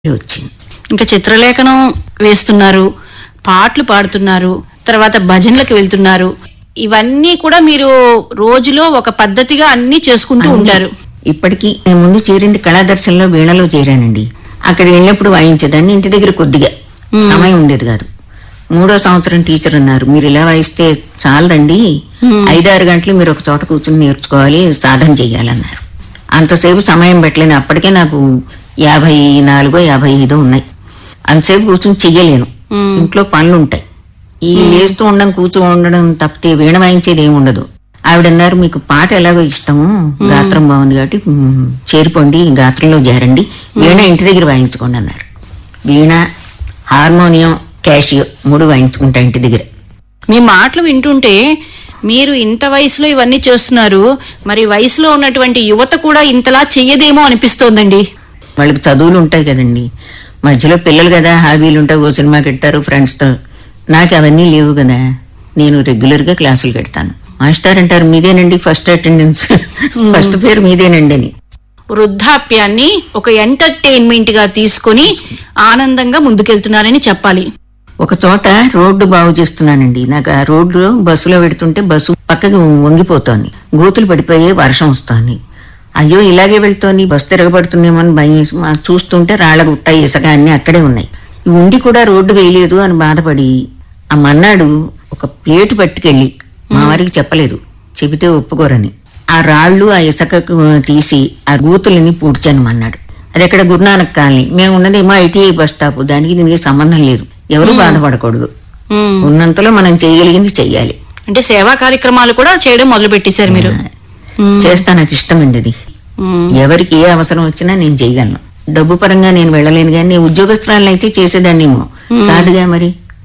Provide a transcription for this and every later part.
వచ్చింది ఇంకా చిత్రలేఖనం వేస్తున్నారు పాటలు పాడుతున్నారు తర్వాత భజనలకు వెళ్తున్నారు ఇవన్నీ కూడా మీరు రోజులో ఒక పద్ధతిగా అన్ని చేసుకుంటూ ఉంటారు ఇప్పటికీ నేను ముందు చేరింది కళాదర్శనలో వీణలో చేరానండి అక్కడ వెళ్ళినప్పుడు వాయించేదాన్ని ఇంటి దగ్గర కొద్దిగా సమయం ఉండేది కాదు మూడో సంవత్సరం టీచర్ అన్నారు మీరు ఇలా వాయిస్తే చాలండి ఐదారు గంటలు మీరు ఒక చోట కూర్చుని నేర్చుకోవాలి సాధన చేయాలన్నారు అంతసేపు సమయం పెట్టలేను అప్పటికే నాకు యాభై నాలుగో యాభై ఐదో ఉన్నాయి అంతసేపు కూర్చుని చెయ్యలేను ఇంట్లో పనులు ఉంటాయి ఈ లేస్తూ ఉండడం కూర్చో ఉండడం తప్పితే వీణ వాయించేది ఏమి ఉండదు ఆవిడన్నారు మీకు పాట ఎలాగో ఇష్టము గాత్రం బాగుంది కాబట్టి మ్, చేరిపోండి గాత్రంలో చేరండి వీణ ఇంటి దగ్గర వాయించుకోండి అన్నారు వీణ హార్మోనియం క్యాషియో మూడు వాయించుకుంటా ఇంటి దగ్గర మీ మాటలు వింటుంటే మీరు ఇంత వయసులో ఇవన్నీ చేస్తున్నారు మరి వయసులో ఉన్నటువంటి యువత కూడా ఇంతలా చెయ్యదేమో అనిపిస్తోందండి వాళ్ళకి చదువులు ఉంటాయి కదండి మధ్యలో పిల్లలు కదా హాబీలు ఉంటాయి ఓ సినిమాకి వెళ్తారు ఫ్రెండ్స్తో నాకు అవన్నీ లేవు కదా నేను రెగ్యులర్ గా క్లాసులు పెడతాను మాస్టర్ అంటారు మీదేనండి ఫస్ట్ అటెండెన్స్ ఫస్ట్ పేరు మీదేనండి అని వృద్ధాప్యాన్ని ఒక ఎంటర్టైన్మెంట్ గా తీసుకొని ఆనందంగా ముందుకెళ్తున్నారని చెప్పాలి ఒక చోట రోడ్డు బాగు చేస్తున్నానండి నాకు ఆ రోడ్డు బస్సులో పెడుతుంటే బస్సు పక్కకి వంగిపోతోంది గోతులు పడిపోయి వర్షం వస్తోంది అయ్యో ఇలాగే వెళ్తోంది బస్సు తిరగబడుతుందేమో అని భయం వేసి మా చూస్తుంటే రాళ్ళ గుట్ట ఇసుక అన్ని అక్కడే ఉన్నాయి ఇవి ఉండి కూడా రోడ్డు వేయలేదు అని బాధపడి ఆ మన్నాడు ఒక ప్లేట్ పట్టుకెళ్ళి మా వారికి చెప్పలేదు చెబితే ఒప్పుకోరని ఆ రాళ్ళు ఆ ఇసుక తీసి ఆ గూతులని పూడ్చాను మన్నాడు అది ఎక్కడ గురునానక్ కాలనీ మేము ఉన్నదేమో ఐటీఐ బస్ స్టాప్ దానికి దీనికి సంబంధం లేదు ఎవరు బాధపడకూడదు ఉమ్. ఉన్నంతలో మనం చేయగలిగింది చెయ్యాలి అంటే సేవా కార్యక్రమాలు కూడా చేయడం మొదలు పెట్టేశారు మీరు చేస్తా నాకు ఇష్టమండి అది ఉమ్. ఎవరికి ఏ అవసరం వచ్చినా నేను చేయగలను డబ్బు పరంగా నేను వెళ్ళలేను కానీ ఉద్యోగస్తురాలను అయితే చేసేదాన్నేమో కాదుగా మరి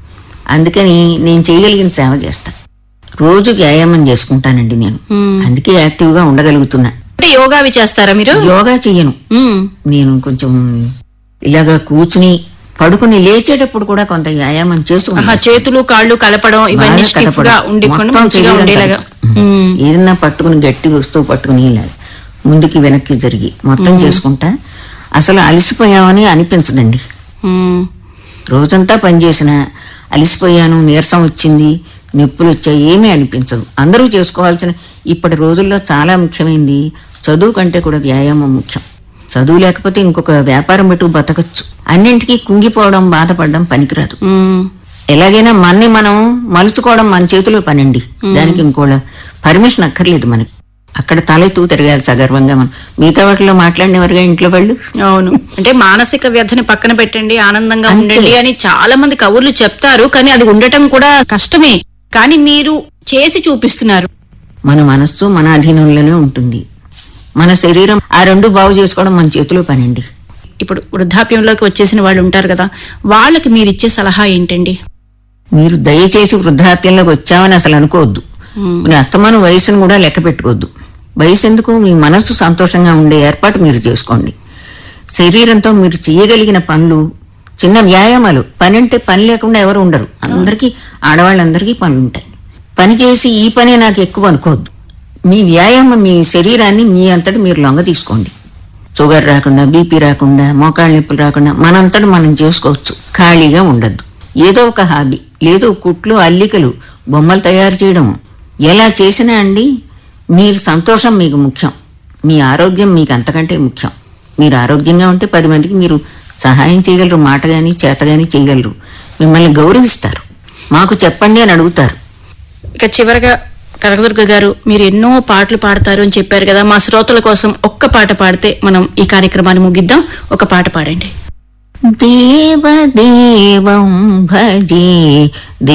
అందుకని నేను చేయగలిగిన సేవ చేస్తా రోజు వ్యాయామం చేసుకుంటానండి నేను అందుకే యాక్టివ్ గా ఉండగలుగుతున్నా అంటే యోగా అవి చేస్తారా మీరు యోగా చెయ్యను ఉమ్. నేను కొంచెం ఇలాగా కూర్చుని పడుకుని లేచేటప్పుడు కూడా కొంత వ్యాయామం ఆహా, చేసుకుంటాను చేతులు కాళ్ళు కలపడం ఇవన్నీ బాగా స్టిఫ్ గా కలపడం. ఉండికుండా మొత్తం మంచిగా శరీరం ఉండేలాగా కలపడం. ఉమ్. ఏదన్నా పట్టుకుని గట్టి వస్తువు పట్టుకుని ఇలా ముందుకి వెనక్కి జరిగి మొత్తం చేసుకుంటా అసలు అలసిపోయామని అనిపించదండి ఉమ్. రోజంతా పనిచేసిన అలసిపోయాను నీరసం వచ్చింది నొప్పులు వచ్చాయి ఏమీ అనిపించదు అందరూ చేసుకోవాల్సిన ఇప్పటి రోజుల్లో చాలా ముఖ్యమైనది చదువు కంటే కూడా వ్యాయామం ముఖ్యం చదువు లేకపోతే ఇంకొక వ్యాపారం పెట్టు బతకచ్చు అన్నింటికీ కుంగిపోవడం బాధపడడం పనికిరాదు ఉమ్. ఎలాగైనా మన్ని మనం మలుచుకోవడం మన చేతిలో పనండి దానికి ఇంకోళ్ళ పర్మిషన్ అక్కర్లేదు మనకి అక్కడ తలెత్తు తిరగాలి సగర్వంగా మనం మిగతా వాటిలో మాట్లాడినవరుగా ఇంట్లో వాళ్ళు అవును అంటే మానసిక వ్యధని పక్కన పెట్టండి ఆనందంగా అంతే. ఉండండి అని చాలా మంది కవుర్లు చెప్తారు కానీ అది ఉండటం కూడా కష్టమే కానీ మీరు చేసి చూపిస్తున్నారు మన మనస్సు మన అధీనంలోనే ఉంటుంది మన శరీరం ఆ రెండు బాగు చేసుకోవడం మన చేతిలో పనండి ఇప్పుడు వృద్ధాప్యంలోకి వచ్చేసిన వాళ్ళు ఉంటారు కదా వాళ్ళకి మీరు ఇచ్చే సలహా ఏంటండి మీరు దయచేసి వృద్ధాప్యంలోకి వచ్చామని అసలు అనుకోవద్దు మీ అస్తమానం వయసును కూడా లెక్క పెట్టుకోవద్దు వయసు ఎందుకు మీ మనస్సు సంతోషంగా ఉండే ఏర్పాటు మీరు చేసుకోండి శరీరంతో మీరు చేయగలిగిన పనులు చిన్న వ్యాయామాలు పని అంటే పని లేకుండా ఎవరు ఉండరు అందరికీ ఆడవాళ్ళందరికీ పనులు ఉంటాయి పని చేసి ఈ పనే నాకు ఎక్కువ అనుకోవద్దు మీ వ్యాయామం మీ శరీరాన్ని మీ అంతటి మీరు లొంగ తీసుకోండి షుగర్ రాకుండా బీపీ రాకుండా మోకాళ్ళ నొప్పులు రాకుండా మనంతటి మనం చేసుకోవచ్చు ఖాళీగా ఉండద్దు ఏదో ఒక హాబీ లేదో కుట్లు అల్లికలు బొమ్మలు తయారు చేయడం ఎలా చేసినా అండి మీరు సంతోషం మీకు ముఖ్యం మీ ఆరోగ్యం మీకు అంతకంటే ముఖ్యం మీరు ఆరోగ్యంగా ఉంటే పది మందికి మీరు సహాయం చేయగలరు మాట గాని చేత గాని చేయగలరు మిమ్మల్ని గౌరవిస్తారు మాకు చెప్పండి అని అడుగుతారు ఇక చివరగా కనకదుర్గ గారు మీరు ఎన్నో పాటలు పాడతారు అని చెప్పారు కదా మా శ్రోతల కోసం ఒక్క పాట పాడితే మనం ఈ కార్యక్రమాన్ని ముగిద్దాం ఒక పాట పాడండి దేవదేవం భజే